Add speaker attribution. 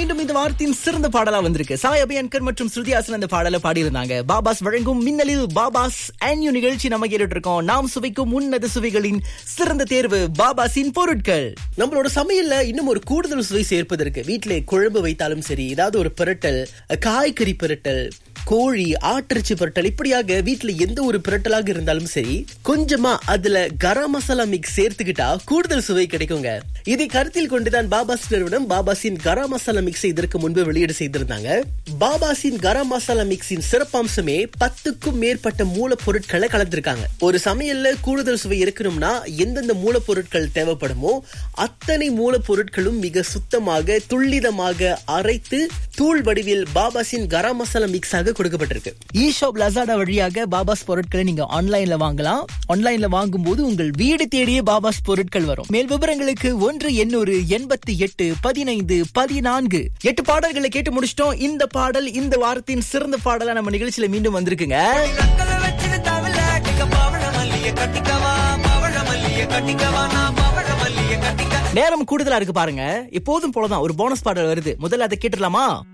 Speaker 1: மீண்டும் இந்த வாரத்தின் சிறந்த பாடலா வந்திருக்கு சாய் அபியன்கர் மற்றும் ஸ்ருதி ஹாசன் அந்த பாடலை பாடியிருந்தாங்க பாபாஸ் வழங்கும் மின்னலில் பாபாஸ் ஆன்யூ நிகழ்ச்சி நம்ம கேட்டுட்டு இருக்கோம் நாம் சுவைக்கும் உன்னத சுவைகளின் சிறந்த தேர்வு பாபாஸின் பொருட்கள் நம்மளோட சமையல்ல இன்னும் ஒரு கூடுதல் சுவை சேர்ப்பதற்கு வீட்டிலே குழம்பு வைத்தாலும் சரி ஏதாவது ஒரு பிரட்டல் காய்கறி பிரட்டல் கோழி ஆட்டிறைச்சி பிரட்டல் இப்படியாக வீட்டுல எந்த ஒரு பிரட்டலாக இருந்தாலும் சரி கொஞ்சமா அதுல கரம் மசாலா மிக்ஸ் சேர்த்துக்கிட்டா கூடுதல் சுவை கிடைக்குங்க இதை கருத்தில் கொண்டுதான் பாபாஸ் நிறுவனம் பாபாஸின் கரம் மசாலா மிக்ஸை இதற்கு முன்பு வெளியீடு செய்திருந்தாங்க பாபாஸின் கரம் மசாலா மிக்ஸின் சிறப்பம்சமே பத்துக்கும் மேற்பட்ட மூலப்பொருட்களை கலந்திருக்காங்க ஒரு சமையல்ல கூடுதல் சுவை இருக்கணும்னா எந்தெந்த மூலப்பொருட்கள் தேவைப்படுமோ அத்தனை மூலப்பொருட்களும் மிக சுத்தமாக துல்லிதமாக அரைத்து தூள் வடிவில் பாபாஸின் கரம் மசாலா மிக்ஸாக கொடுக்கப்பட்டிருக்கு இ ஷாப் லசாடா வழியாக பாபாஸ் பொருட்களை நீங்க ஆன்லைன்ல வாங்கலாம் ஆன்லைன்ல வாங்கும் போது உங்கள் வீடு தேடியே பாபாஸ் பொருட்கள் வரும் மேல் விவரங்களுக்கு ஒன்று எண்ணூறு எண்பத்தி எட்டு பதினைந்து பதினான்கு எட்டு பாடல்களை கேட்டு முடிச்சிட்டோம் இந்த பாடல் இந்த வாரத்தின் சிறந்த பாடலா நம்ம நிகழ்ச்சியில மீண்டும் வந்திருக்குங்க
Speaker 2: கக்கல வச்சிரு தவள டிக்க பவள மல்லிய கட்டிக்கவா பவள மல்லிய கட்டிக்கவா நான் பவள மல்லிய கட்டிக்க
Speaker 1: நேரம் கூடுதலா இருக்கு பாருங்க எப்போதும் போலதான் ஒரு போனஸ் பாடல் வருது முதல்ல அதை கேட்டுடலாமா